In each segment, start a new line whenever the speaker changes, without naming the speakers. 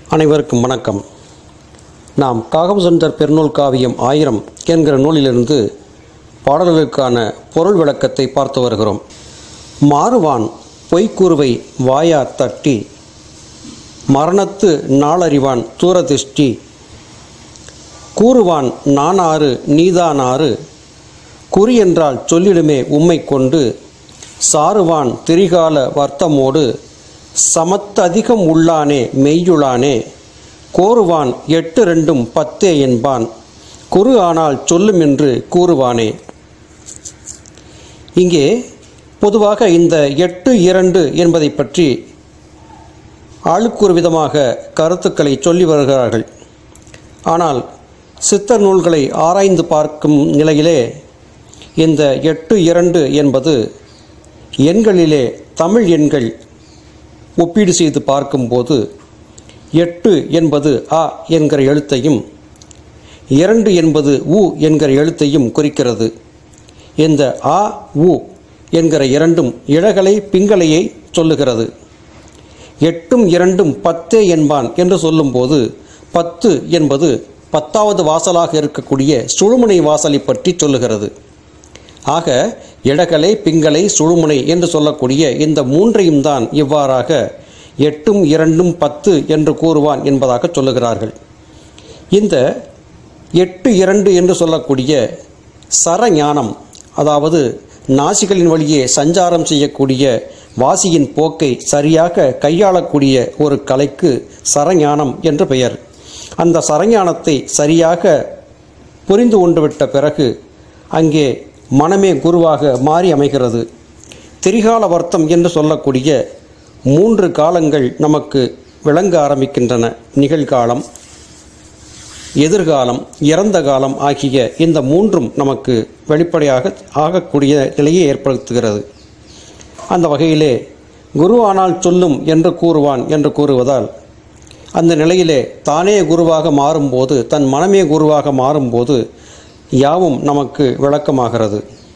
அனைவருக்கும் வணக்கம் நாம் காகம் சுந்தர் பெருநூல் காவியம் ஆயிரம் என்கிற நூலிலிருந்து பாடல்களுக்கான பொருள் விளக்கத்தை பார்த்து வருகிறோம் மாறுவான் பொய்க்கூறுவை வாயார் தட்டி மரணத்து நாளறிவான் தூரதிஷ்டி கூறுவான் நானாறு நீதானாறு குறி என்றால் சொல்லிடுமே உம்மை கொண்டு சாறுவான் திரிகால வர்த்தமோடு சமத்ததிகம் உள்ளானே மெய்யுளானே கோருவான் எட்டு ரெண்டும் பத்தே என்பான் குறு ஆனால் சொல்லும் என்று கூறுவானே இங்கே பொதுவாக இந்த எட்டு இரண்டு என்பதை பற்றி ஆளுக்கு ஒரு விதமாக கருத்துக்களை சொல்லி வருகிறார்கள் ஆனால் சித்தர் நூல்களை ஆராய்ந்து பார்க்கும் நிலையிலே இந்த எட்டு இரண்டு என்பது எண்களிலே தமிழ் எண்கள் ஒப்பீடு செய்து பார்க்கும்போது எட்டு என்பது அ என்கிற எழுத்தையும் இரண்டு என்பது உ என்கிற எழுத்தையும் குறிக்கிறது இந்த ஆ உ என்கிற இரண்டும் இழகலை பிங்களையை சொல்லுகிறது எட்டும் இரண்டும் பத்தே என்பான் என்று சொல்லும்போது பத்து என்பது பத்தாவது வாசலாக இருக்கக்கூடிய சுழுமுனை வாசலை பற்றி சொல்லுகிறது ஆக இடகலை பிங்களை சுழுமுனை என்று சொல்லக்கூடிய இந்த மூன்றையும் தான் இவ்வாறாக எட்டும் இரண்டும் பத்து என்று கூறுவான் என்பதாக சொல்லுகிறார்கள் இந்த எட்டு இரண்டு என்று சொல்லக்கூடிய சரஞானம் அதாவது நாசிகளின் வழியே சஞ்சாரம் செய்யக்கூடிய வாசியின் போக்கை சரியாக கையாளக்கூடிய ஒரு கலைக்கு சரஞானம் என்று பெயர் அந்த சரஞானத்தை சரியாக புரிந்து கொண்டுவிட்ட பிறகு அங்கே மனமே குருவாக மாறி அமைகிறது திரிகால வர்த்தம் என்று சொல்லக்கூடிய மூன்று காலங்கள் நமக்கு விளங்க ஆரம்பிக்கின்றன நிகழ்காலம் எதிர்காலம் இறந்த காலம் ஆகிய இந்த மூன்றும் நமக்கு வெளிப்படையாக ஆகக்கூடிய நிலையை ஏற்படுத்துகிறது அந்த வகையிலே குரு ஆனால் சொல்லும் என்று கூறுவான் என்று கூறுவதால் அந்த நிலையிலே தானே குருவாக மாறும்போது தன் மனமே குருவாக மாறும்போது யாவும் நமக்கு விளக்கமாகிறது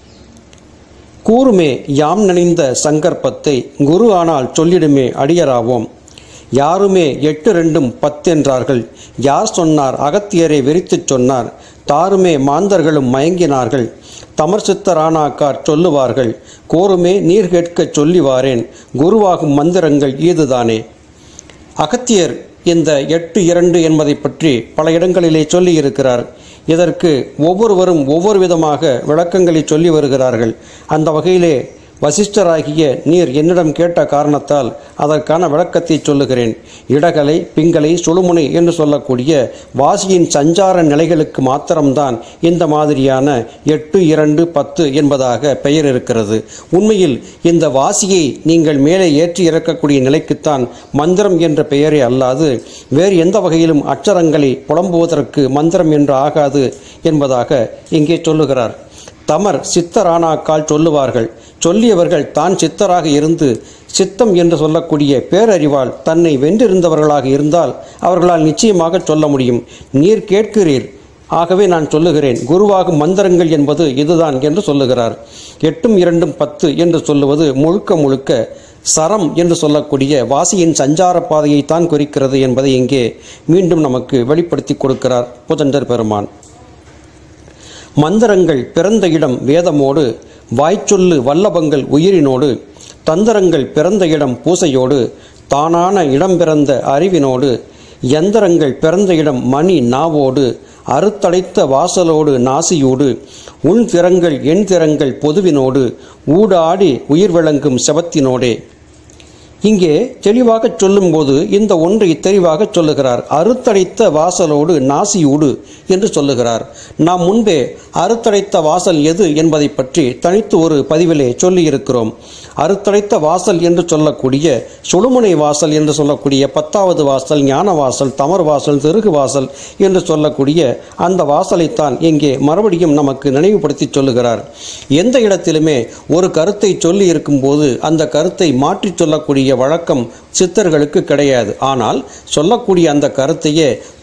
கூறுமே யாம் நினைந்த சங்கற்பத்தை குரு ஆனால் சொல்லிடுமே அடியராவோம் யாருமே எட்டு ரெண்டும் பத்தென்றார்கள் யார் சொன்னார் அகத்தியரை விரித்துச் சொன்னார் தாருமே மாந்தர்களும் மயங்கினார்கள் தமர் சித்தரானாக்கார் சொல்லுவார்கள் கோருமே நீர் கேட்கச் சொல்லி வாரேன் குருவாகும் மந்திரங்கள் ஈதுதானே அகத்தியர் இந்த எட்டு இரண்டு என்பதை பற்றி பல இடங்களிலே சொல்லியிருக்கிறார் இதற்கு ஒவ்வொருவரும் ஒவ்வொரு விதமாக விளக்கங்களை சொல்லி வருகிறார்கள் அந்த வகையிலே வசிஷ்டராகிய நீர் என்னிடம் கேட்ட காரணத்தால் அதற்கான விளக்கத்தை சொல்லுகிறேன் இடகலை பிங்களை சுழுமுனை என்று சொல்லக்கூடிய வாசியின் சஞ்சார நிலைகளுக்கு மாத்திரம்தான் இந்த மாதிரியான எட்டு இரண்டு பத்து என்பதாக பெயர் இருக்கிறது உண்மையில் இந்த வாசியை நீங்கள் மேலே ஏற்றி இறக்கக்கூடிய நிலைக்குத்தான் மந்திரம் என்ற பெயரே அல்லாது வேறு எந்த வகையிலும் அச்சரங்களை புலம்புவதற்கு மந்திரம் என்று ஆகாது என்பதாக இங்கே சொல்லுகிறார் தமர் சித்தரானாக்கால் சொல்லுவார்கள் சொல்லியவர்கள் தான் சித்தராக இருந்து சித்தம் என்று சொல்லக்கூடிய பேரறிவால் தன்னை வென்றிருந்தவர்களாக இருந்தால் அவர்களால் நிச்சயமாக சொல்ல முடியும் நீர் கேட்கிறீர் ஆகவே நான் சொல்லுகிறேன் குருவாகும் மந்திரங்கள் என்பது இதுதான் என்று சொல்லுகிறார் எட்டும் இரண்டும் பத்து என்று சொல்லுவது முழுக்க முழுக்க சரம் என்று சொல்லக்கூடிய வாசியின் சஞ்சார பாதையை தான் குறிக்கிறது என்பதை இங்கே மீண்டும் நமக்கு வெளிப்படுத்தி கொடுக்கிறார் புதண்டர் பெருமான் மந்திரங்கள் பிறந்த இடம் வேதமோடு வாய்ச்சொல்லு வல்லபங்கள் உயிரினோடு தந்திரங்கள் பிறந்த இடம் பூசையோடு தானான இடம் பிறந்த அறிவினோடு யந்திரங்கள் பிறந்த இடம் மணி நாவோடு அறுத்தடைத்த வாசலோடு நாசியோடு உள் திறங்கள் எண் திறங்கள் பொதுவினோடு ஊடாடி உயிர் விளங்கும் செபத்தினோடே இங்கே தெளிவாக சொல்லும்போது இந்த ஒன்றை தெளிவாக சொல்லுகிறார் அறுத்தடைத்த வாசலோடு நாசியூடு என்று சொல்லுகிறார் நாம் முன்பே அறுத்தடைத்த வாசல் எது என்பதை பற்றி தனித்து ஒரு பதிவிலே சொல்லியிருக்கிறோம் அறுத்தடைத்த வாசல் என்று சொல்லக்கூடிய சுழுமுனை வாசல் என்று சொல்லக்கூடிய பத்தாவது வாசல் ஞான வாசல் தமர் வாசல் திருகு வாசல் என்று சொல்லக்கூடிய அந்த வாசலைத்தான் இங்கே மறுபடியும் நமக்கு நினைவுபடுத்தி சொல்லுகிறார் எந்த இடத்திலுமே ஒரு கருத்தை சொல்லி இருக்கும்போது அந்த கருத்தை மாற்றி சொல்லக்கூடிய வழக்கம் சித்தர்களுக்கு கிடையாது ஆனால் சொல்லக்கூடிய அந்த கருத்தையே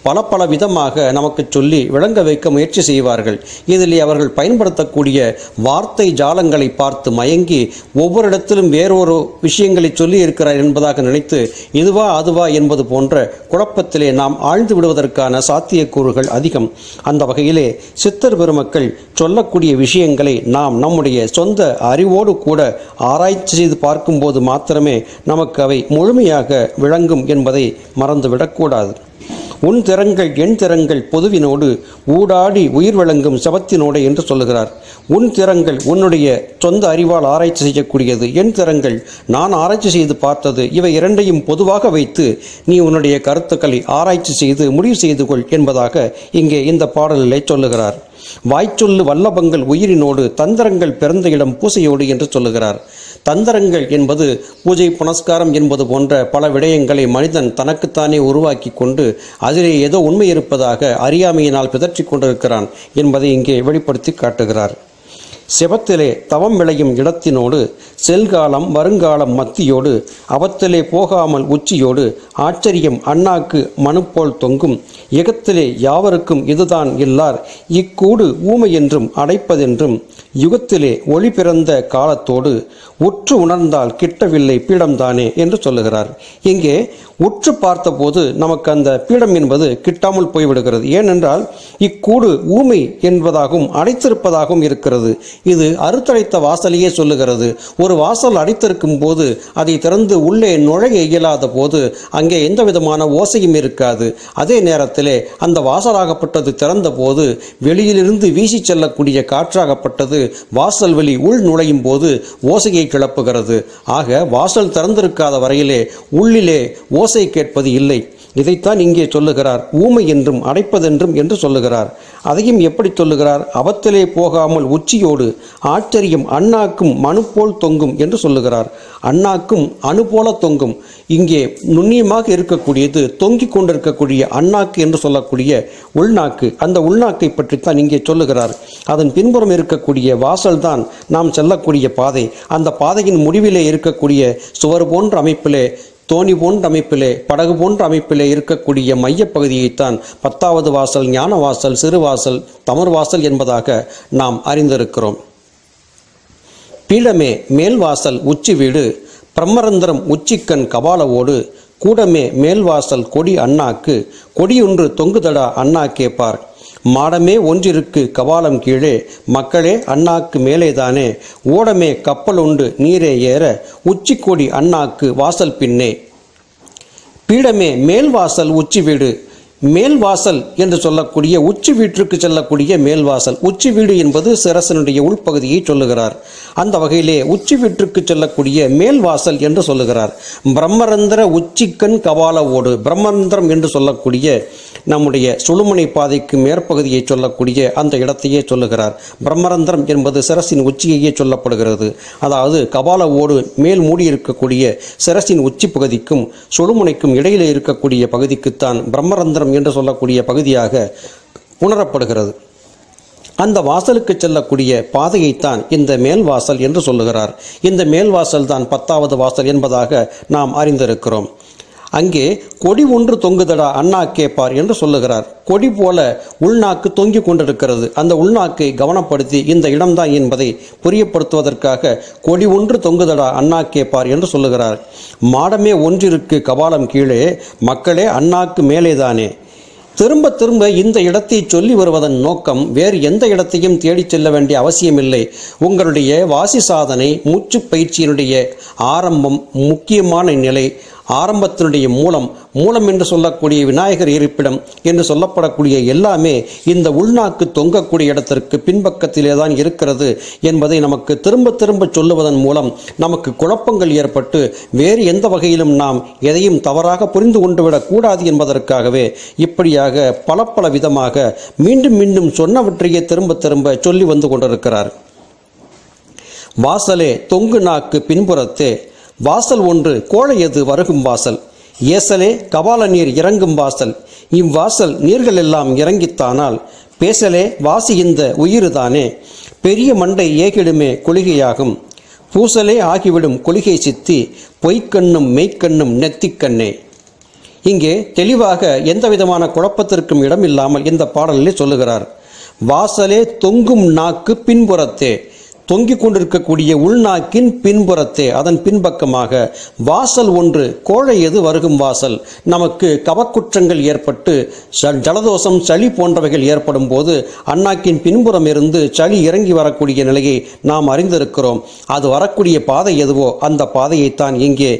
பல பல விதமாக நமக்கு சொல்லி விளங்க வைக்க முயற்சி செய்வார்கள் இதில் அவர்கள் பயன்படுத்தக்கூடிய வார்த்தை ஜாலங்களை பார்த்து மயங்கி ஒவ்வொரு இடத்திலும் வேறொரு விஷயங்களை சொல்லி இருக்கிறார் என்பதாக நினைத்து இதுவா அதுவா என்பது போன்ற குழப்பத்திலே நாம் ஆழ்ந்து விடுவதற்கான சாத்தியக்கூறுகள் அதிகம் அந்த வகையிலே சித்தர் பெருமக்கள் சொல்லக்கூடிய விஷயங்களை நாம் நம்முடைய சொந்த அறிவோடு கூட ஆராய்ச்சி செய்து பார்க்கும்போது மாத்திரமே நமக்கு அவை முழுமையாக விளங்கும் என்பதை மறந்துவிடக்கூடாது உன் திறங்கள் என் திறங்கள் பொதுவினோடு ஊடாடி உயிர் வழங்கும் சபத்தினோடு என்று சொல்லுகிறார் உன் திறங்கள் உன்னுடைய சொந்த அறிவால் ஆராய்ச்சி செய்யக்கூடியது என் திறங்கள் நான் ஆராய்ச்சி செய்து பார்த்தது இவை இரண்டையும் பொதுவாக வைத்து நீ உன்னுடைய கருத்துக்களை ஆராய்ச்சி செய்து முடிவு செய்து கொள் என்பதாக இங்கே இந்த பாடலிலே சொல்லுகிறார் வாய்ச்சொல்லு வல்லபங்கள் உயிரினோடு தந்திரங்கள் பிறந்த இடம் பூசையோடு என்று சொல்லுகிறார் தந்திரங்கள் என்பது பூஜை புனஸ்காரம் என்பது போன்ற பல விடயங்களை மனிதன் தனக்குத்தானே உருவாக்கி கொண்டு அதிலே ஏதோ உண்மை இருப்பதாக அறியாமையினால் பிதற்றிக் கொண்டிருக்கிறான் என்பதை இங்கே வெளிப்படுத்தி காட்டுகிறார் செபத்திலே தவம் விளையும் இடத்தினோடு செல்காலம் வருங்காலம் மத்தியோடு அவத்திலே போகாமல் உச்சியோடு ஆச்சரியம் அண்ணாக்கு மனுப்போல் தொங்கும் இகத்திலே யாவருக்கும் இதுதான் இல்லார் இக்கூடு ஊமை என்றும் அடைப்பதென்றும் யுகத்திலே ஒளி பிறந்த காலத்தோடு உற்று உணர்ந்தால் கிட்டவில்லை பீடம்தானே என்று சொல்லுகிறார் இங்கே உற்று பார்த்தபோது நமக்கு அந்த பீடம் என்பது கிட்டாமல் போய்விடுகிறது ஏனென்றால் இக்கூடு ஊமை என்பதாகவும் அடைத்திருப்பதாகவும் இருக்கிறது இது அறுத்தடைத்த வாசலையே சொல்லுகிறது ஒரு வாசல் அடைத்திருக்கும் போது அதை திறந்து உள்ளே நுழைய இயலாத போது அங்கே எந்த விதமான ஓசையும் இருக்காது அதே நேரத்திலே அந்த வாசலாகப்பட்டது திறந்த போது வெளியிலிருந்து வீசி செல்லக்கூடிய காற்றாகப்பட்டது வாசல் வெளி உள் நுழையும் போது ஓசையை கிளப்புகிறது ஆக வாசல் திறந்திருக்காத வரையிலே உள்ளிலே ஓசை கேட்பது இல்லை இதைத்தான் இங்கே சொல்லுகிறார் ஊமை என்றும் அடைப்பதென்றும் என்று சொல்லுகிறார் அதையும் எப்படி சொல்லுகிறார் அவத்திலே போகாமல் உச்சியோடு ஆச்சரியம் அண்ணாக்கும் மனு போல் தொங்கும் என்று சொல்லுகிறார் அண்ணாக்கும் அணு போல தொங்கும் இங்கே நுண்ணியமாக இருக்கக்கூடியது தொங்கிக் கொண்டிருக்கக்கூடிய அண்ணாக்கு என்று சொல்லக்கூடிய உள்நாக்கு அந்த உள்நாக்கை பற்றித்தான் இங்கே சொல்லுகிறார் அதன் பின்புறம் இருக்கக்கூடிய வாசல் தான் நாம் செல்லக்கூடிய பாதை அந்த பாதையின் முடிவிலே இருக்கக்கூடிய சுவர் போன்ற அமைப்பிலே தோணி போன்ற அமைப்பிலே படகு போன்ற அமைப்பிலே இருக்கக்கூடிய மையப்பகுதியைத்தான் பத்தாவது வாசல் ஞான வாசல் சிறு வாசல் தமர் வாசல் என்பதாக நாம் அறிந்திருக்கிறோம் பீடமே மேல்வாசல் உச்சி வீடு பிரம்மரந்திரம் உச்சிக்கண் கபாலவோடு கூடமே மேல்வாசல் கொடி அண்ணாக்கு கொடியொன்று தொங்குதடா அண்ணா கேப்பார் மாடமே ஒன்றிருக்கு கபாலம் கீழே மக்களே அண்ணாக்கு மேலேதானே ஓடமே கப்பல் உண்டு நீரே ஏற உச்சிக்கொடி அண்ணாக்கு வாசல் பின்னே பீடமே மேல் வாசல் உச்சி வீடு மேல் வாசல் என்று சொல்லக்கூடிய உச்சி வீட்டிற்கு செல்லக்கூடிய மேல் வாசல் உச்சி வீடு என்பது சிரசனுடைய உள்பகுதியை சொல்லுகிறார் அந்த வகையிலே உச்சி வீட்டிற்கு செல்லக்கூடிய மேல் வாசல் என்று சொல்லுகிறார் பிரம்மரந்திர உச்சிக்கண் கபால ஓடு பிரம்மரந்திரம் என்று சொல்லக்கூடிய நம்முடைய சுழுமுனை பாதைக்கு மேற்பகுதியை சொல்லக்கூடிய அந்த இடத்தையே சொல்லுகிறார் பிரம்மரந்திரம் என்பது சிரசின் உச்சியையே சொல்லப்படுகிறது அதாவது கபால ஓடு மேல் மூடி இருக்கக்கூடிய சிரசின் உச்சி பகுதிக்கும் சுழுமுனைக்கும் இடையிலே இருக்கக்கூடிய பகுதிக்குத்தான் பிரம்மரந்திரம் என்று சொல்லக்கூடிய பகுதியாக உணரப்படுகிறது அந்த வாசலுக்கு செல்லக்கூடிய பாதையைத்தான் இந்த மேல் வாசல் என்று சொல்லுகிறார் இந்த மேல் வாசல் தான் பத்தாவது வாசல் என்பதாக நாம் அறிந்திருக்கிறோம் அங்கே கொடி ஒன்று தொங்குதடா அண்ணா கேட்பார் என்று சொல்லுகிறார் கொடி போல உள்நாக்கு தொங்கிக் கொண்டிருக்கிறது அந்த உள்நாக்கை கவனப்படுத்தி இந்த இடம்தான் என்பதை புரியப்படுத்துவதற்காக கொடி ஒன்று தொங்குதடா அண்ணா கேட்பார் என்று சொல்லுகிறார் மாடமே ஒன்றிருக்கு கபாலம் கீழே மக்களே அண்ணாக்கு மேலேதானே திரும்ப திரும்ப இந்த இடத்தை சொல்லி வருவதன் நோக்கம் வேறு எந்த இடத்தையும் தேடிச் செல்ல வேண்டிய அவசியமில்லை உங்களுடைய வாசி சாதனை மூச்சு பயிற்சியினுடைய ஆரம்பம் முக்கியமான நிலை ஆரம்பத்தினுடைய மூலம் மூலம் என்று சொல்லக்கூடிய விநாயகர் இருப்பிடம் என்று சொல்லப்படக்கூடிய எல்லாமே இந்த உள்நாக்கு தொங்கக்கூடிய இடத்திற்கு பின்பக்கத்திலே தான் இருக்கிறது என்பதை நமக்கு திரும்ப திரும்ப சொல்லுவதன் மூலம் நமக்கு குழப்பங்கள் ஏற்பட்டு வேறு எந்த வகையிலும் நாம் எதையும் தவறாக புரிந்து கொண்டு விடக்கூடாது என்பதற்காகவே இப்படியாக பல பல விதமாக மீண்டும் மீண்டும் சொன்னவற்றையே திரும்ப திரும்ப சொல்லி வந்து கொண்டிருக்கிறார் வாசலே தொங்கு நாக்கு பின்புறத்தே வாசல் ஒன்று கோழையது வருகும் வாசல் ஏசலே கபால நீர் இறங்கும் வாசல் இவ்வாசல் நீர்கள் எல்லாம் இறங்கித்தானால் பேசலே வாசி இந்த உயிருதானே பெரிய மண்டை ஏகிடுமே கொளிகையாகும் பூசலே ஆகிவிடும் கொளிகை சித்தி பொய்க்கண்ணும் மெய்க்கண்ணும் நெத்திக்கண்ணே இங்கே தெளிவாக எந்த விதமான குழப்பத்திற்கும் இடமில்லாமல் இந்த பாடலிலே சொல்லுகிறார் வாசலே தொங்கும் நாக்கு பின்புறத்தே தொங்கிக் கொண்டிருக்கக்கூடிய உள்நாக்கின் பின்புறத்தே அதன் பின்பக்கமாக வாசல் ஒன்று கோழை எது வருகும் வாசல் நமக்கு கவக்குற்றங்கள் ஏற்பட்டு ச- ஜலதோஷம் சளி போன்றவைகள் ஏற்படும் போது அண்ணாக்கின் பின்புறம் இருந்து சளி இறங்கி வரக்கூடிய நிலையை நாம் அறிந்திருக்கிறோம் அது வரக்கூடிய பாதை எதுவோ அந்த பாதையைத்தான் இங்கே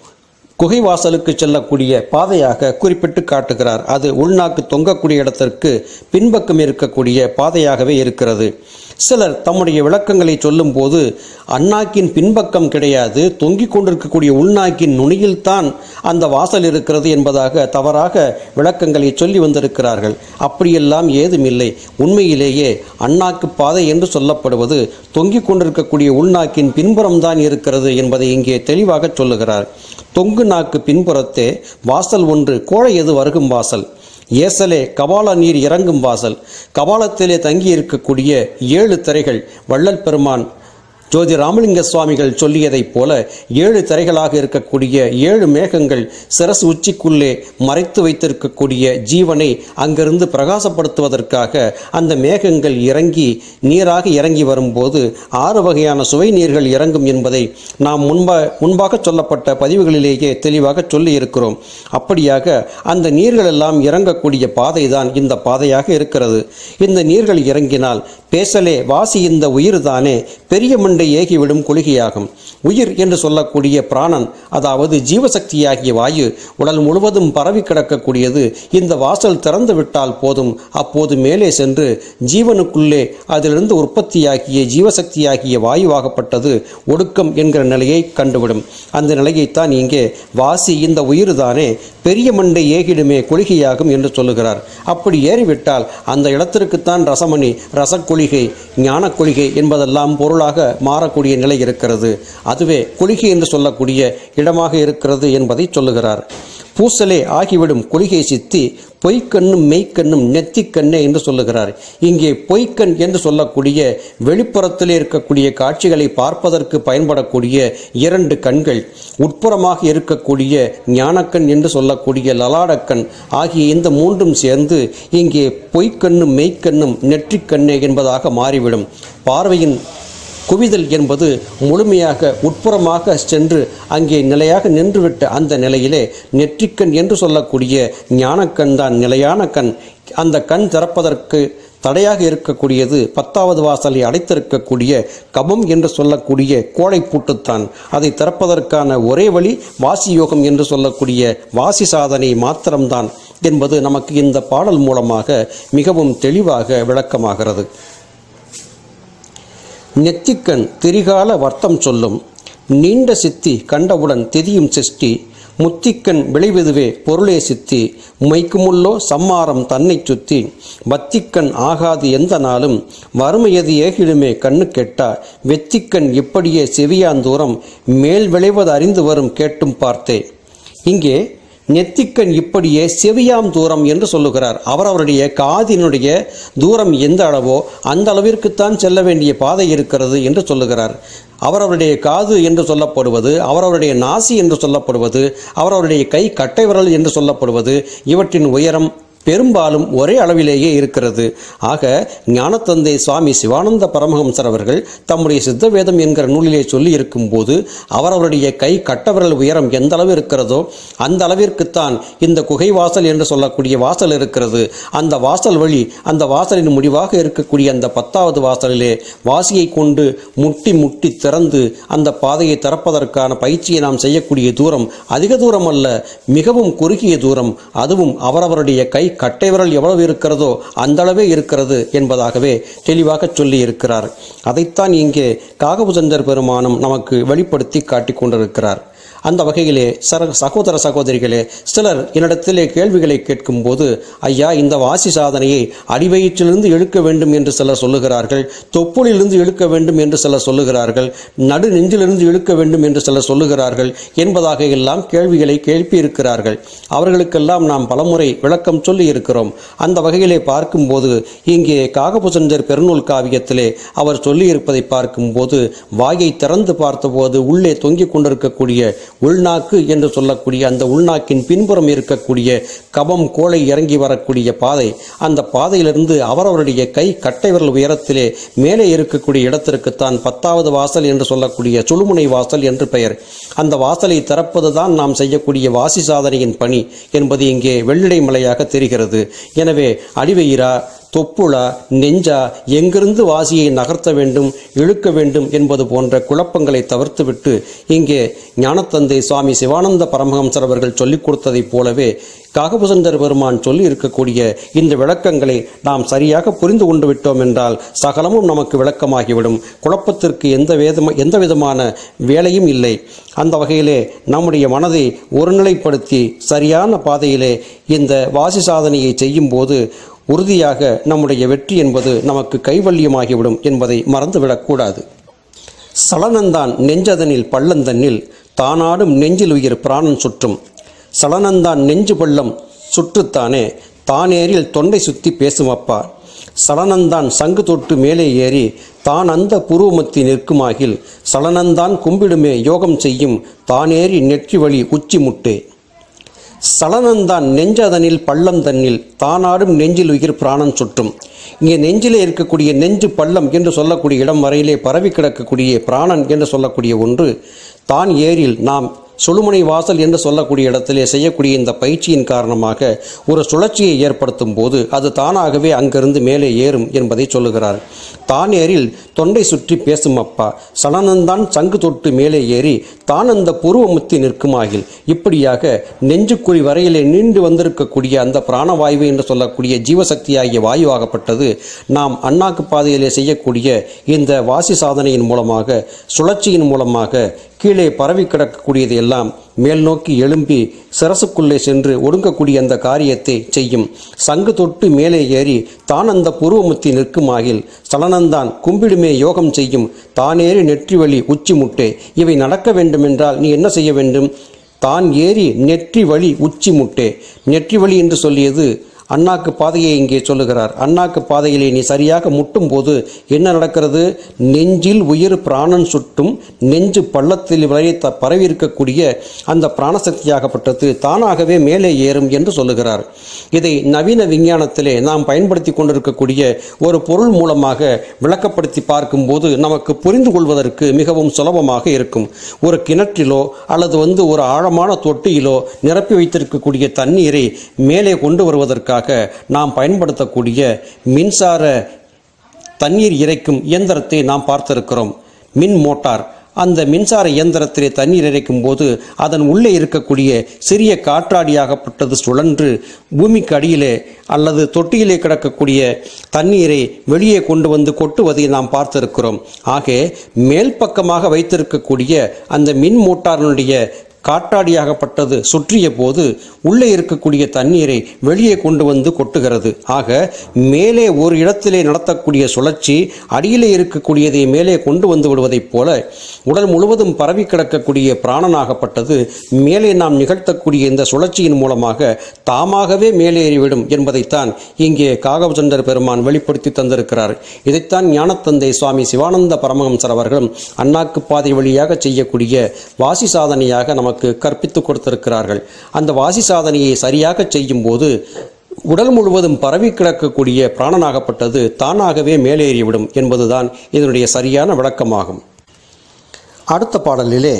குகை வாசலுக்கு செல்லக்கூடிய பாதையாக குறிப்பிட்டு காட்டுகிறார் அது உள்நாக்கு தொங்கக்கூடிய இடத்திற்கு பின்பக்கம் இருக்கக்கூடிய பாதையாகவே இருக்கிறது சிலர் தம்முடைய விளக்கங்களை சொல்லும்போது அண்ணாக்கின் பின்பக்கம் கிடையாது தொங்கிக் கொண்டிருக்கக்கூடிய உள்நாக்கின் நுனியில்தான் அந்த வாசல் இருக்கிறது என்பதாக தவறாக விளக்கங்களை சொல்லி வந்திருக்கிறார்கள் அப்படியெல்லாம் ஏதுமில்லை உண்மையிலேயே அண்ணாக்கு பாதை என்று சொல்லப்படுவது தொங்கிக் கொண்டிருக்கக்கூடிய உள்நாக்கின் பின்புறம்தான் இருக்கிறது என்பதை இங்கே தெளிவாக சொல்லுகிறார் தொங்கு நாக்கு பின்புறத்தே வாசல் ஒன்று கோழை எது வருகும் வாசல் ஏசலே கபால நீர் இறங்கும் வாசல் கபாலத்திலே தங்கி இருக்கக்கூடிய ஏழு திரைகள் வள்ளல் பெருமான் ஜோதி ராமலிங்க சுவாமிகள் சொல்லியதைப் போல ஏழு திரைகளாக இருக்கக்கூடிய ஏழு மேகங்கள் சிரசு உச்சிக்குள்ளே மறைத்து வைத்திருக்கக்கூடிய ஜீவனை அங்கிருந்து பிரகாசப்படுத்துவதற்காக அந்த மேகங்கள் இறங்கி நீராக இறங்கி வரும்போது ஆறு வகையான சுவை நீர்கள் இறங்கும் என்பதை நாம் முன்பா முன்பாக சொல்லப்பட்ட பதிவுகளிலேயே தெளிவாக சொல்லி இருக்கிறோம் அப்படியாக அந்த நீர்கள் எல்லாம் இறங்கக்கூடிய பாதை தான் இந்த பாதையாக இருக்கிறது இந்த நீர்கள் இறங்கினால் பேசலே வாசி இந்த உயிர் தானே பெரிய மண்டை ஏகிவிடும் கொள்கையாகும் உயிர் என்று சொல்லக்கூடிய பிராணன் அதாவது ஜீவசக்தியாகிய வாயு உடல் முழுவதும் பரவி கிடக்கக்கூடியது இந்த வாசல் திறந்து விட்டால் போதும் அப்போது மேலே சென்று ஜீவனுக்குள்ளே அதிலிருந்து உற்பத்தியாகிய ஜீவசக்தியாகிய வாயுவாகப்பட்டது ஒடுக்கம் என்கிற நிலையை கண்டுவிடும் அந்த நிலையைத்தான் இங்கே வாசி இந்த உயிர் தானே பெரிய மண்டை ஏகிடுமே கொள்கையாகும் என்று சொல்லுகிறார் அப்படி ஏறிவிட்டால் அந்த இடத்திற்குத்தான் ரசமணி ரசக்கொள்கை ஞான கொள்கை என்பதெல்லாம் பொருளாக மாறக்கூடிய நிலை இருக்கிறது அதுவே கொள்கை என்று சொல்லக்கூடிய இடமாக இருக்கிறது என்பதை சொல்லுகிறார் பூசலே ஆகிவிடும் கொள்கை சித்தி பொய்க்கண்ணும் மெய்க்கண்ணும் நெத்திக்கண்ணே என்று சொல்லுகிறார் இங்கே பொய்க்கண் என்று சொல்லக்கூடிய வெளிப்புறத்திலே இருக்கக்கூடிய காட்சிகளை பார்ப்பதற்கு பயன்படக்கூடிய இரண்டு கண்கள் உட்புறமாக இருக்கக்கூடிய ஞானக்கண் என்று சொல்லக்கூடிய லலாடக்கண் ஆகிய இந்த மூன்றும் சேர்ந்து இங்கே பொய்க்கண்ணும் மெய்க்கண்ணும் நெற்றிக்கண்ணே என்பதாக மாறிவிடும் பார்வையின் குவிதல் என்பது முழுமையாக உட்புறமாக சென்று அங்கே நிலையாக நின்றுவிட்ட அந்த நிலையிலே நெற்றிக்கண் என்று சொல்லக்கூடிய ஞானக்கண் தான் நிலையான கண் அந்த கண் திறப்பதற்கு தடையாக இருக்கக்கூடியது பத்தாவது வாசலை அடைத்திருக்கக்கூடிய கபம் என்று சொல்லக்கூடிய கோழை பூட்டுத்தான் அதை திறப்பதற்கான ஒரே வழி வாசி யோகம் என்று சொல்லக்கூடிய வாசி சாதனை மாத்திரம்தான் என்பது நமக்கு இந்த பாடல் மூலமாக மிகவும் தெளிவாக விளக்கமாகிறது நெத்திக்கண் திரிகால வர்த்தம் சொல்லும் நீண்ட சித்தி கண்டவுடன் திதியும் சிருஷ்டி முத்திக்கண் விளைவதுவே பொருளே சித்தி மைக்குமுள்ளோ சம்மாரம் தன்னைச் சுத்தி வத்திக்கண் ஆகாது எந்த நாளும் வறுமையது ஏகிடுமே கண்ணு கெட்டா வெத்திக்கண் இப்படியே செவியாந்தூரம் மேல் விளைவது அறிந்து வரும் கேட்டும் பார்த்தே இங்கே நெத்திக்கண் இப்படியே செவியாம் தூரம் என்று சொல்லுகிறார் அவரவருடைய காதினுடைய தூரம் எந்த அளவோ அந்த அளவிற்குத்தான் செல்ல வேண்டிய பாதை இருக்கிறது என்று சொல்லுகிறார் அவரவருடைய காது என்று சொல்லப்படுவது அவரவருடைய நாசி என்று சொல்லப்படுவது அவரவருடைய கை கட்டை விரல் என்று சொல்லப்படுவது இவற்றின் உயரம் பெரும்பாலும் ஒரே அளவிலேயே இருக்கிறது ஆக ஞானத்தந்தை சுவாமி சிவானந்த பரமஹம்சர் அவர்கள் தம்முடைய சித்த வேதம் என்கிற நூலிலே சொல்லி இருக்கும்போது அவரவருடைய கை கட்டவிரல் உயரம் எந்த அளவு இருக்கிறதோ அந்த அளவிற்குத்தான் இந்த குகை வாசல் என்று சொல்லக்கூடிய வாசல் இருக்கிறது அந்த வாசல் வழி அந்த வாசலின் முடிவாக இருக்கக்கூடிய அந்த பத்தாவது வாசலிலே வாசியை கொண்டு முட்டி முட்டி திறந்து அந்த பாதையை திறப்பதற்கான பயிற்சியை நாம் செய்யக்கூடிய தூரம் அதிக தூரம் அல்ல மிகவும் குறுகிய தூரம் அதுவும் அவரவருடைய கை கட்டை விரல் எவ்வளவு இருக்கிறதோ அந்த அளவே இருக்கிறது என்பதாகவே தெளிவாக சொல்லி இருக்கிறார் அதைத்தான் இங்கே காகபுஜந்தர் பெருமானும் நமக்கு வெளிப்படுத்தி காட்டிக் கொண்டிருக்கிறார் அந்த வகையிலே சர சகோதர சகோதரிகளே சிலர் என்னிடத்திலே கேள்விகளை கேட்கும்போது ஐயா இந்த வாசி சாதனையை அடிவயிற்றிலிருந்து இழுக்க வேண்டும் என்று சிலர் சொல்லுகிறார்கள் தொப்புளிலிருந்து இழுக்க வேண்டும் என்று சிலர் சொல்லுகிறார்கள் நடு நெஞ்சிலிருந்து இழுக்க வேண்டும் என்று சிலர் சொல்லுகிறார்கள் என்பதாக எல்லாம் கேள்விகளை கேள்வி இருக்கிறார்கள் அவர்களுக்கெல்லாம் நாம் பலமுறை விளக்கம் சொல்லி இருக்கிறோம் அந்த வகையிலே பார்க்கும்போது இங்கே காகபுசஞ்சர் பெருநூல் காவியத்திலே அவர் சொல்லியிருப்பதை பார்க்கும்போது வாயை திறந்து பார்த்தபோது உள்ளே தொங்கிக் கொண்டிருக்கக்கூடிய உள்நாக்கு என்று சொல்லக்கூடிய அந்த உள்நாக்கின் பின்புறம் இருக்கக்கூடிய கபம் கோளை இறங்கி வரக்கூடிய பாதை அந்த பாதையிலிருந்து அவரவருடைய கை கட்டை விரல் உயரத்திலே மேலே இருக்கக்கூடிய இடத்திற்குத்தான் பத்தாவது வாசல் என்று சொல்லக்கூடிய சுழுமுனை வாசல் என்று பெயர் அந்த வாசலை திறப்பதுதான் நாம் செய்யக்கூடிய வாசி சாதனையின் பணி என்பது இங்கே வெள்ளிடை மலையாக தெரிகிறது எனவே அடிவயிறா தொப்புளா நெஞ்சா எங்கிருந்து வாசியை நகர்த்த வேண்டும் இழுக்க வேண்டும் என்பது போன்ற குழப்பங்களை தவிர்த்துவிட்டு இங்கே ஞானத்தந்தை சுவாமி சிவானந்த பரமஹம்சர் அவர்கள் சொல்லிக் கொடுத்ததைப் போலவே காகபுசந்தர் பெருமான் சொல்லி இருக்கக்கூடிய இந்த விளக்கங்களை நாம் சரியாக புரிந்து கொண்டு விட்டோம் என்றால் சகலமும் நமக்கு விளக்கமாகிவிடும் குழப்பத்திற்கு எந்த வேதம எந்த விதமான வேலையும் இல்லை அந்த வகையிலே நம்முடைய மனதை ஒருநிலைப்படுத்தி சரியான பாதையிலே இந்த வாசி சாதனையை செய்யும்போது உறுதியாக நம்முடைய வெற்றி என்பது நமக்கு கைவல்யமாகிவிடும் என்பதை மறந்துவிடக்கூடாது சலனந்தான் நெஞ்சதனில் பள்ளந்தன்னில் தானாடும் நெஞ்சில் உயிர் பிராணன் சுற்றும் சலனந்தான் நெஞ்சு பள்ளம் சுற்றுத்தானே தானேரில் தொண்டை சுத்தி பேசுமப்பா சலனந்தான் சங்கு தொட்டு மேலே ஏறி தான் அந்த புருவமத்தி நிற்குமாகில் சலனந்தான் கும்பிடுமே யோகம் செய்யும் தானேறி நெற்றி வழி உச்சி முட்டே சலனந்தான் நெஞ்சதனில் பள்ளம் தன்னில் தானாடும் நெஞ்சில் உயிர் பிராணன் சுற்றும் இங்கே நெஞ்சிலே இருக்கக்கூடிய நெஞ்சு பள்ளம் என்று சொல்லக்கூடிய இடம் வரையிலே பரவி கிடக்கக்கூடிய பிராணன் என்று சொல்லக்கூடிய ஒன்று தான் ஏரில் நாம் சுழுமுனை வாசல் என்று சொல்லக்கூடிய இடத்திலே செய்யக்கூடிய இந்த பயிற்சியின் காரணமாக ஒரு சுழற்சியை ஏற்படுத்தும் போது அது தானாகவே அங்கிருந்து மேலே ஏறும் என்பதை சொல்லுகிறார் தான் ஏரில் தொண்டை சுற்றி பேசும் அப்பா சலனந்தான் சங்கு தொட்டு மேலே ஏறி தான் அந்த புருவமுத்தி நிற்குமாகில் இப்படியாக நெஞ்சுக்குழி வரையிலே நீண்டு வந்திருக்கக்கூடிய அந்த பிராணவாயு என்று சொல்லக்கூடிய ஜீவசக்தியாகிய வாயுவாகப்பட்டது நாம் அண்ணாக்கு பாதையிலே செய்யக்கூடிய இந்த வாசி சாதனையின் மூலமாக சுழற்சியின் மூலமாக கீழே பரவி கிடக்கக்கூடியது எல்லாம் மேல் நோக்கி எழும்பி சிரசுக்குள்ளே சென்று ஒடுங்கக்கூடிய அந்த காரியத்தை செய்யும் சங்கு தொட்டு மேலே ஏறி தான் அந்த புருவமுத்தி நிற்குமாகில் சலனந்தான் கும்பிடுமே யோகம் செய்யும் தானேறி நெற்றி வழி உச்சி முட்டே இவை நடக்க வேண்டுமென்றால் நீ என்ன செய்ய வேண்டும் தான் ஏறி நெற்றி வழி உச்சி முட்டே நெற்றி வழி என்று சொல்லியது அண்ணாக்கு பாதையை இங்கே சொல்லுகிறார் அண்ணாக்கு பாதையிலே நீ சரியாக முட்டும் போது என்ன நடக்கிறது நெஞ்சில் உயிர் பிராணன் சுட்டும் நெஞ்சு பள்ளத்தில் வரை த பரவி இருக்கக்கூடிய அந்த பிராணசக்தியாகப்பட்டது தானாகவே மேலே ஏறும் என்று சொல்லுகிறார் இதை நவீன விஞ்ஞானத்திலே நாம் பயன்படுத்தி கொண்டிருக்கக்கூடிய ஒரு பொருள் மூலமாக விளக்கப்படுத்தி பார்க்கும்போது நமக்கு புரிந்து கொள்வதற்கு மிகவும் சுலபமாக இருக்கும் ஒரு கிணற்றிலோ அல்லது வந்து ஒரு ஆழமான தொட்டியிலோ நிரப்பி வைத்திருக்கக்கூடிய தண்ணீரை மேலே கொண்டு வருவதற்காக நாம் பயன்படுத்தக்கூடிய மின்சார தண்ணீர் இறைக்கும் இயந்திரத்தை நாம் பார்த்திருக்கிறோம் மின் மோட்டார் அந்த மின்சார இயந்திரத்திலே தண்ணீர் இறைக்கும் போது அதன் உள்ளே இருக்கக்கூடிய சிறிய காற்றாடியாகப்பட்டது சுழன்று பூமிக்கு அடியிலே அல்லது தொட்டியிலே கிடக்கக்கூடிய தண்ணீரை வெளியே கொண்டு வந்து கொட்டுவதை நாம் பார்த்திருக்கிறோம் ஆக மேல் பக்கமாக வைத்திருக்கக்கூடிய அந்த மின் மோட்டாரினுடைய காற்றாடியாகப்பட்டது சுற்றிய போது உள்ளே இருக்கக்கூடிய தண்ணீரை வெளியே கொண்டு வந்து கொட்டுகிறது ஆக மேலே ஒரு இடத்திலே நடத்தக்கூடிய சுழற்சி அடியிலே இருக்கக்கூடியதை மேலே கொண்டு வந்து விடுவதைப் போல உடல் முழுவதும் பரவி கிடக்கக்கூடிய பிராணனாகப்பட்டது மேலே நாம் நிகழ்த்தக்கூடிய இந்த சுழற்சியின் மூலமாக தாமாகவே மேலேறிவிடும் என்பதைத்தான் இங்கே காகவச்சந்தர் பெருமான் வெளிப்படுத்தி தந்திருக்கிறார் இதைத்தான் ஞானத்தந்தை சுவாமி சிவானந்த பரமஹம்சர் அவர்களும் அண்ணாக்கு பாதை வழியாக செய்யக்கூடிய வாசி சாதனையாக நமக்கு கற்பித்துக் கொடுத்திருக்கிறார்கள் அந்த வாசி சாதனையை சரியாக செய்யும்போது உடல் முழுவதும் பரவி கிடக்கக்கூடிய பிராணனாகப்பட்டது தானாகவே மேலேறிவிடும் என்பதுதான் இதனுடைய சரியான விளக்கமாகும் அடுத்த பாடலிலே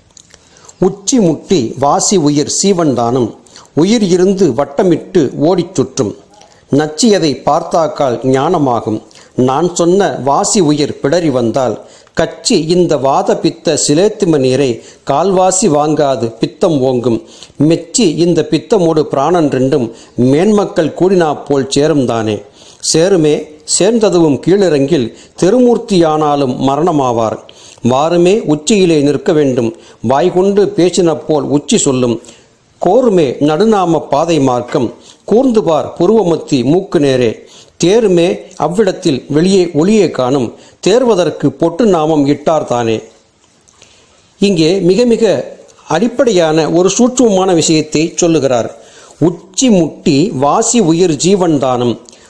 உச்சி முட்டி வாசி உயிர் சீவன்தானும் உயிர் இருந்து வட்டமிட்டு ஓடிச் சுற்றும் நச்சியதை பார்த்தாக்கால் ஞானமாகும் நான் சொன்ன வாசி உயிர் பிடரி வந்தால் கச்சி இந்த வாத பித்த சிலேத்தும நீரை கால்வாசி வாங்காது பித்தம் ஓங்கும் மெச்சி இந்த பித்தமோடு பிராணன் ரெண்டும் மேன்மக்கள் கூடினா போல் சேரும் தானே சேருமே சேர்ந்ததுவும் கீழிறங்கில் திருமூர்த்தியானாலும் மரணமாவார் வாருமே உச்சியிலே நிற்க வேண்டும் வாய்கொண்டு பேசின போல் உச்சி சொல்லும் கோருமே நடுநாம பாதை மார்க்கம் கூர்ந்து பார் புருவமத்தி மூக்கு நேரே தேருமே அவ்விடத்தில் வெளியே ஒளியே காணும் தேர்வதற்கு பொட்டு நாமம் இட்டார் தானே இங்கே மிக மிக அடிப்படையான ஒரு சூட்சுமமான விஷயத்தை சொல்லுகிறார் உச்சி முட்டி வாசி உயிர் ஜீவன் தானம்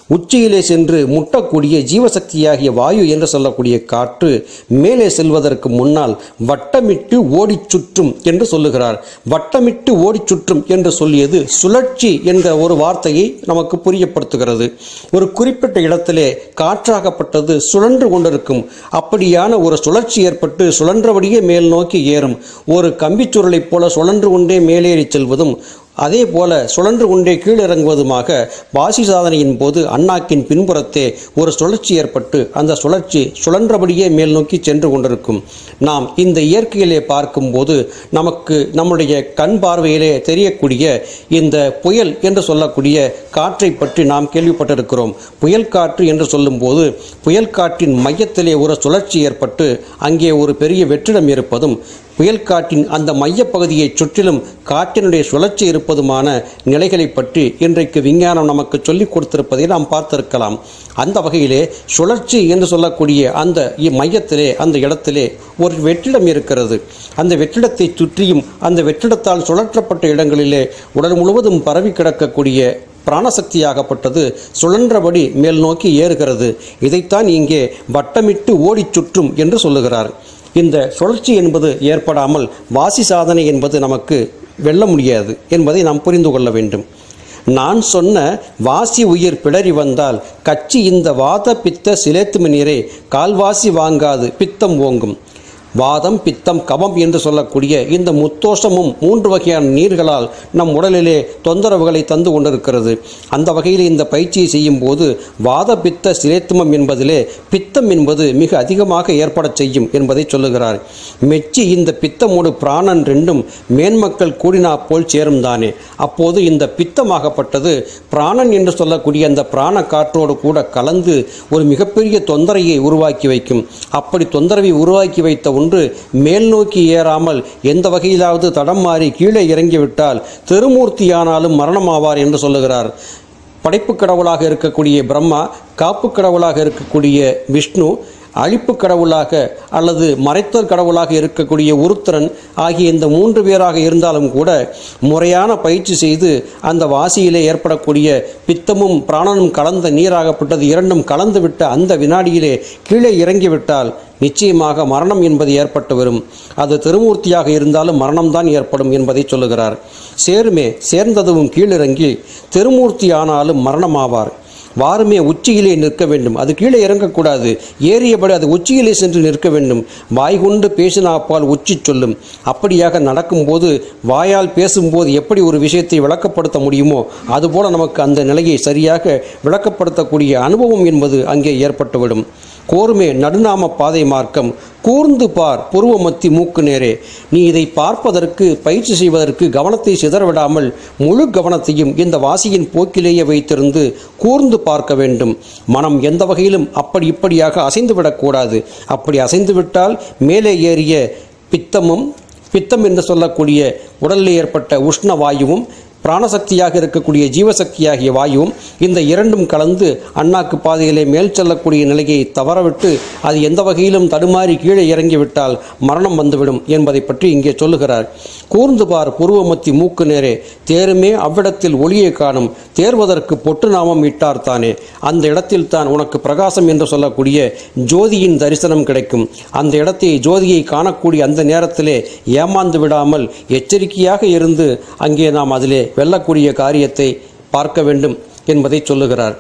உச்சியிலே சென்று முட்டக்கூடிய ஜீவசக்தியாகிய வாயு என்று சொல்லக்கூடிய காற்று மேலே செல்வதற்கு முன்னால் வட்டமிட்டு ஓடிச் சுற்றும் என்று சொல்லுகிறார் வட்டமிட்டு ஓடிச் சுற்றும் என்று சொல்லியது சுழற்சி என்ற ஒரு வார்த்தையை நமக்கு புரியப்படுத்துகிறது ஒரு குறிப்பிட்ட இடத்திலே காற்றாகப்பட்டது சுழன்று கொண்டிருக்கும் அப்படியான ஒரு சுழற்சி ஏற்பட்டு சுழன்றபடியே மேல் நோக்கி ஏறும் ஒரு கம்பிச்சுருளைப் போல சுழன்று கொண்டே மேலேறி செல்வதும் அதே போல சுழன்று கொண்டே கீழிறங்குவதுமாக வாசி சாதனையின் போது அண்ணாக்கின் பின்புறத்தே ஒரு சுழற்சி ஏற்பட்டு அந்த சுழற்சி சுழன்றபடியே மேல் நோக்கி சென்று கொண்டிருக்கும் நாம் இந்த இயற்கையிலே பார்க்கும்போது நமக்கு நம்முடைய கண் பார்வையிலே தெரியக்கூடிய இந்த புயல் என்று சொல்லக்கூடிய காற்றை பற்றி நாம் கேள்விப்பட்டிருக்கிறோம் புயல் காற்று என்று சொல்லும்போது புயல் காற்றின் மையத்திலே ஒரு சுழற்சி ஏற்பட்டு அங்கே ஒரு பெரிய வெற்றிடம் இருப்பதும் புயல் காற்றின் அந்த மையப்பகுதியை சுற்றிலும் காற்றினுடைய சுழற்சி இருப்பதுமான நிலைகளை பற்றி இன்றைக்கு விஞ்ஞானம் நமக்கு சொல்லிக் கொடுத்திருப்பதை நாம் பார்த்திருக்கலாம் அந்த வகையிலே சுழற்சி என்று சொல்லக்கூடிய அந்த இ- மையத்திலே அந்த இடத்திலே ஒரு வெற்றிடம் இருக்கிறது அந்த வெற்றிடத்தை சுற்றியும் அந்த வெற்றிடத்தால் சுழற்றப்பட்ட இடங்களிலே உடல் முழுவதும் பரவி கிடக்கக்கூடிய பிராணசக்தியாகப்பட்டது சுழன்றபடி மேல் நோக்கி ஏறுகிறது இதைத்தான் இங்கே வட்டமிட்டு ஓடிச் சுற்றும் என்று சொல்லுகிறார் இந்த சுழற்சி என்பது ஏற்படாமல் வாசி சாதனை என்பது நமக்கு வெல்ல முடியாது என்பதை நாம் புரிந்து கொள்ள வேண்டும் நான் சொன்ன வாசி உயிர் பிடரி வந்தால் கச்சி இந்த வாத பித்த சிலேத்தும நீரே கால்வாசி வாங்காது பித்தம் ஓங்கும் வாதம் பித்தம் கபம் என்று சொல்லக்கூடிய இந்த முத்தோஷமும் மூன்று வகையான நீர்களால் நம் உடலிலே தொந்தரவுகளை தந்து கொண்டிருக்கிறது அந்த வகையில் இந்த பயிற்சியை செய்யும் போது வாத பித்த சிலேத்துமம் என்பதிலே பித்தம் என்பது மிக அதிகமாக ஏற்படச் செய்யும் என்பதை சொல்லுகிறார் மெச்சி இந்த பித்தமோடு பிராணன் ரெண்டும் மேன்மக்கள் கூடினா போல் சேரும் தானே அப்போது இந்த பித்தமாகப்பட்டது பிராணன் என்று சொல்லக்கூடிய அந்த பிராண காற்றோடு கூட கலந்து ஒரு மிகப்பெரிய தொந்தரையை உருவாக்கி வைக்கும் அப்படி தொந்தரவை உருவாக்கி வைத்த ஒன்று மேல் நோக்கி ஏறாமல் எந்த வகையிலாவது தடம் மாறி கீழே இறங்கிவிட்டால் திருமூர்த்தியானாலும் மரணமாவார் என்று சொல்லுகிறார் படைப்பு கடவுளாக இருக்கக்கூடிய பிரம்மா காப்பு கடவுளாக இருக்கக்கூடிய விஷ்ணு அழிப்பு கடவுளாக அல்லது மறைத்தல் கடவுளாக இருக்கக்கூடிய உருத்திரன் ஆகிய இந்த மூன்று பேராக இருந்தாலும் கூட முறையான பயிற்சி செய்து அந்த வாசியிலே ஏற்படக்கூடிய பித்தமும் பிராணனும் கலந்த நீராகப்பட்டது இரண்டும் கலந்துவிட்ட அந்த வினாடியிலே கீழே இறங்கிவிட்டால் நிச்சயமாக மரணம் என்பது ஏற்பட்டு வரும் அது திருமூர்த்தியாக இருந்தாலும் மரணம்தான் ஏற்படும் என்பதை சொல்லுகிறார் சேருமே சேர்ந்ததும் கீழிறங்கி திருமூர்த்தி ஆனாலும் மரணமாவார் வாருமே உச்சியிலே நிற்க வேண்டும் அது கீழே இறங்கக்கூடாது ஏறியபடி அது உச்சியிலே சென்று நிற்க வேண்டும் வாய் கொண்டு பேசினாப்பால் உச்சி சொல்லும் அப்படியாக நடக்கும்போது வாயால் பேசும்போது எப்படி ஒரு விஷயத்தை விளக்கப்படுத்த முடியுமோ அதுபோல நமக்கு அந்த நிலையை சரியாக விளக்கப்படுத்தக்கூடிய அனுபவம் என்பது அங்கே ஏற்பட்டுவிடும் கோருமே நடுநாம பாதை மார்க்கம் கூர்ந்து பார் புருவமத்தி மூக்கு நேரே நீ இதை பார்ப்பதற்கு பயிற்சி செய்வதற்கு கவனத்தை சிதறவிடாமல் முழு கவனத்தையும் இந்த வாசியின் போக்கிலேயே வைத்திருந்து கூர்ந்து பார்க்க வேண்டும் மனம் எந்த வகையிலும் அப்படி இப்படியாக அசைந்து விடக்கூடாது அப்படி அசைந்து விட்டால் மேலே ஏறிய பித்தமும் பித்தம் என்று சொல்லக்கூடிய உடலில் ஏற்பட்ட உஷ்ண வாயுவும் பிராணசக்தியாக இருக்கக்கூடிய ஜீவசக்தியாகிய வாயுவும் இந்த இரண்டும் கலந்து அண்ணாக்கு பாதையிலே மேல் செல்லக்கூடிய நிலையை தவறவிட்டு அது எந்த வகையிலும் தடுமாறி கீழே இறங்கிவிட்டால் மரணம் வந்துவிடும் என்பதை பற்றி இங்கே சொல்லுகிறார் கூர்ந்து பார் புருவமத்தி மூக்கு நேரே தேருமே அவ்விடத்தில் ஒளியை காணும் தேர்வதற்கு பொட்டு நாமம் இட்டார் தானே அந்த இடத்தில் தான் உனக்கு பிரகாசம் என்று சொல்லக்கூடிய ஜோதியின் தரிசனம் கிடைக்கும் அந்த இடத்தை ஜோதியை காணக்கூடிய அந்த நேரத்திலே ஏமாந்து விடாமல் எச்சரிக்கையாக இருந்து அங்கே நாம் அதிலே வெல்லக்கூடிய காரியத்தை பார்க்க வேண்டும் என்பதை சொல்லுகிறார்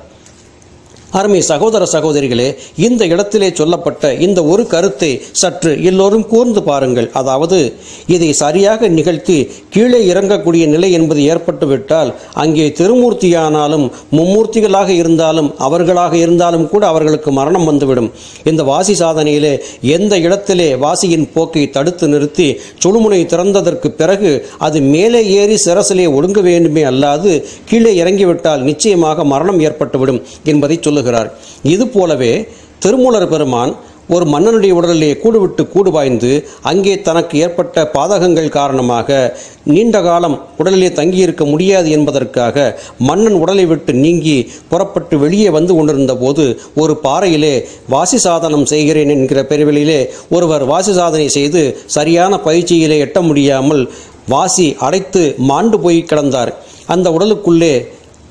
அருமை சகோதர சகோதரிகளே இந்த இடத்திலே சொல்லப்பட்ட இந்த ஒரு கருத்தை சற்று எல்லோரும் கூர்ந்து பாருங்கள் அதாவது இதை சரியாக நிகழ்த்தி கீழே இறங்கக்கூடிய நிலை என்பது ஏற்பட்டுவிட்டால் அங்கே திருமூர்த்தியானாலும் மும்மூர்த்திகளாக இருந்தாலும் அவர்களாக இருந்தாலும் கூட அவர்களுக்கு மரணம் வந்துவிடும் இந்த வாசி சாதனையிலே எந்த இடத்திலே வாசியின் போக்கை தடுத்து நிறுத்தி சுழுமுனை திறந்ததற்கு பிறகு அது மேலே ஏறி சிரசிலே ஒடுங்க வேண்டுமே அல்லாது கீழே இறங்கிவிட்டால் நிச்சயமாக மரணம் ஏற்பட்டுவிடும் என்பதை சொல்லுகிறார் இது போலவே திருமூலர் பெருமான் ஒரு மன்னனுடைய உடலிலே கூடு விட்டு கூடு பாய்ந்து அங்கே தனக்கு ஏற்பட்ட பாதகங்கள் காரணமாக நீண்ட காலம் உடலிலே தங்கியிருக்க முடியாது என்பதற்காக மன்னன் உடலை விட்டு நீங்கி புறப்பட்டு வெளியே வந்து கொண்டிருந்த போது ஒரு பாறையிலே வாசி சாதனம் செய்கிறேன் என்கிற பெருவெளியிலே ஒருவர் வாசி சாதனை செய்து சரியான பயிற்சியிலே எட்ட முடியாமல் வாசி அடைத்து மாண்டு போய் கிடந்தார் அந்த உடலுக்குள்ளே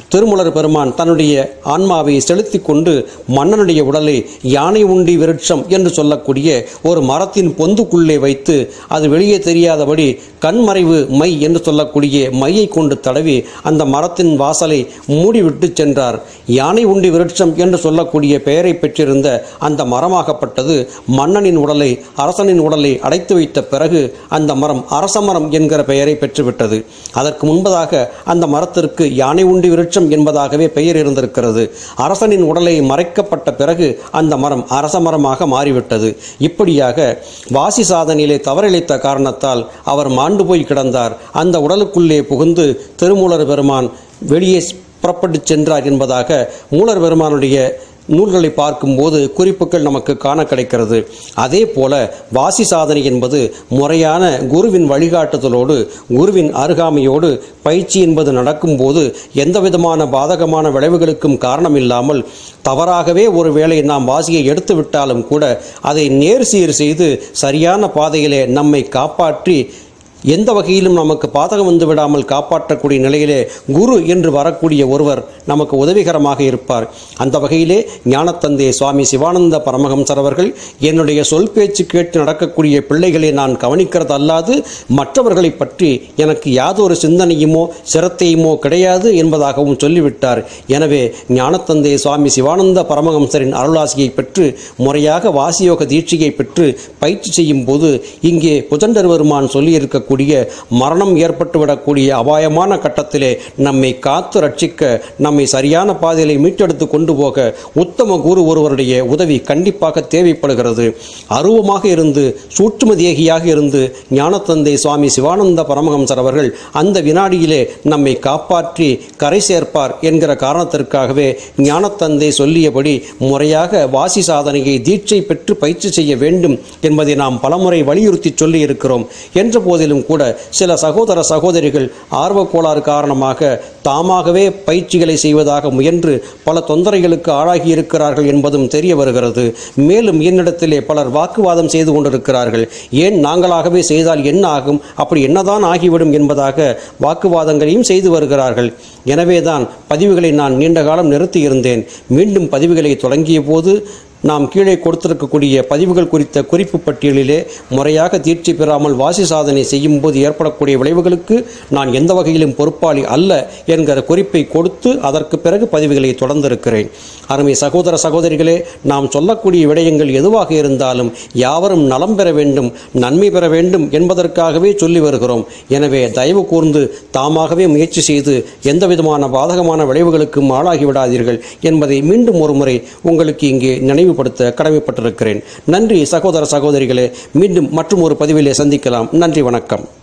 திருமுலர் பெருமான் தன்னுடைய ஆன்மாவை செலுத்திக் கொண்டு மன்னனுடைய உடலை யானை உண்டி விருட்சம் என்று சொல்லக்கூடிய ஒரு மரத்தின் பொந்துக்குள்ளே வைத்து அது வெளியே தெரியாதபடி கண்மறைவு மை என்று சொல்லக்கூடிய மையை கொண்டு தடவி அந்த மரத்தின் வாசலை மூடிவிட்டு சென்றார் யானை உண்டி விருட்சம் என்று சொல்லக்கூடிய பெயரை பெற்றிருந்த அந்த மரமாகப்பட்டது மன்னனின் உடலை அரசனின் உடலை அடைத்து வைத்த பிறகு அந்த மரம் அரச மரம் என்கிற பெயரை பெற்றுவிட்டது அதற்கு முன்பதாக அந்த மரத்திற்கு யானை உண்டி விருட்சம் என்பதாகவே பெயர் இருந்திருக்கிறது அரசனின் உடலை மறைக்கப்பட்ட பிறகு அந்த மரம் அரச மரமாக மாறிவிட்டது இப்படியாக வாசி சாதனையிலே தவறிழைத்த காரணத்தால் அவர் மாண்டு போய் கிடந்தார் அந்த உடலுக்குள்ளே புகுந்து திருமூலர் பெருமான் வெளியே புறப்பட்டு சென்றார் என்பதாக மூலர் பெருமானுடைய நூல்களை பார்க்கும்போது குறிப்புகள் நமக்கு காண கிடைக்கிறது அதே போல வாசி சாதனை என்பது முறையான குருவின் வழிகாட்டுதலோடு குருவின் அருகாமையோடு பயிற்சி என்பது நடக்கும்போது எந்த விதமான பாதகமான விளைவுகளுக்கும் காரணமில்லாமல் தவறாகவே ஒரு வேளை நாம் வாசியை எடுத்து விட்டாலும் கூட அதை நேர் சீர் செய்து சரியான பாதையிலே நம்மை காப்பாற்றி எந்த வகையிலும் நமக்கு பாதகம் வந்து விடாமல் காப்பாற்றக்கூடிய நிலையிலே குரு என்று வரக்கூடிய ஒருவர் நமக்கு உதவிகரமாக இருப்பார் அந்த வகையிலே ஞானத்தந்தை சுவாமி சிவானந்த பரமஹம்சர் அவர்கள் என்னுடைய சொல் பேச்சு கேட்டு நடக்கக்கூடிய பிள்ளைகளை நான் கவனிக்கிறது அல்லாது மற்றவர்களை பற்றி எனக்கு யாதொரு சிந்தனையுமோ சிரத்தையுமோ கிடையாது என்பதாகவும் சொல்லிவிட்டார் எனவே ஞானத்தந்தை சுவாமி சிவானந்த பரமஹம்சரின் அருளாசியை பெற்று முறையாக வாசியோக தீட்சையை பெற்று பயிற்சி செய்யும் போது இங்கே புஜண்டர்வருமான் சொல்லியிருக்க கூடிய மரணம் ஏற்பட்டுவிடக்கூடிய அபாயமான கட்டத்திலே நம்மை காத்து ரட்சிக்க நம்மை சரியான பாதையிலே மீட்டெடுத்து கொண்டு போக உத்தம குரு ஒருவருடைய உதவி கண்டிப்பாக தேவைப்படுகிறது அருவமாக இருந்து சூட்சும தேகியாக இருந்து ஞானத்தந்தை சுவாமி சிவானந்த பரமஹம்சர் அவர்கள் அந்த வினாடியிலே நம்மை காப்பாற்றி கரை சேர்ப்பார் என்கிற காரணத்திற்காகவே ஞானத்தந்தை சொல்லியபடி முறையாக வாசி சாதனையை தீட்சை பெற்று பயிற்சி செய்ய வேண்டும் என்பதை நாம் பலமுறை வலியுறுத்தி சொல்லி இருக்கிறோம் என்ற போதிலும் கூட சில சகோதர சகோதரிகள் ஆர்வக்கோளாறு காரணமாக தாமாகவே பயிற்சிகளை செய்வதாக முயன்று பல தொந்தரைகளுக்கு ஆளாகி இருக்கிறார்கள் என்பதும் தெரிய வருகிறது மேலும் என்னிடத்திலே பலர் வாக்குவாதம் செய்து கொண்டிருக்கிறார்கள் ஏன் நாங்களாகவே செய்தால் என்ன ஆகும் அப்படி என்னதான் ஆகிவிடும் என்பதாக வாக்குவாதங்களையும் செய்து வருகிறார்கள் எனவேதான் பதிவுகளை நான் நீண்ட காலம் நிறுத்தியிருந்தேன் மீண்டும் பதிவுகளை தொடங்கிய போது நாம் கீழே கொடுத்திருக்கக்கூடிய பதிவுகள் குறித்த குறிப்பு பட்டியலிலே முறையாக தீட்சி பெறாமல் வாசி சாதனை செய்யும் போது ஏற்படக்கூடிய விளைவுகளுக்கு நான் எந்த வகையிலும் பொறுப்பாளி அல்ல என்கிற குறிப்பை கொடுத்து அதற்கு பிறகு பதிவுகளை தொடர்ந்திருக்கிறேன் அருமை சகோதர சகோதரிகளே நாம் சொல்லக்கூடிய விடயங்கள் எதுவாக இருந்தாலும் யாவரும் நலம் பெற வேண்டும் நன்மை பெற வேண்டும் என்பதற்காகவே சொல்லி வருகிறோம் எனவே தயவு கூர்ந்து தாமாகவே முயற்சி செய்து எந்த விதமான பாதகமான விளைவுகளுக்கும் ஆளாகி விடாதீர்கள் என்பதை மீண்டும் ஒருமுறை உங்களுக்கு இங்கே நினைவுபடுத்த கடமைப்பட்டிருக்கிறேன் நன்றி சகோதர சகோதரிகளே மீண்டும் மற்றும் ஒரு பதிவிலே சந்திக்கலாம் நன்றி வணக்கம்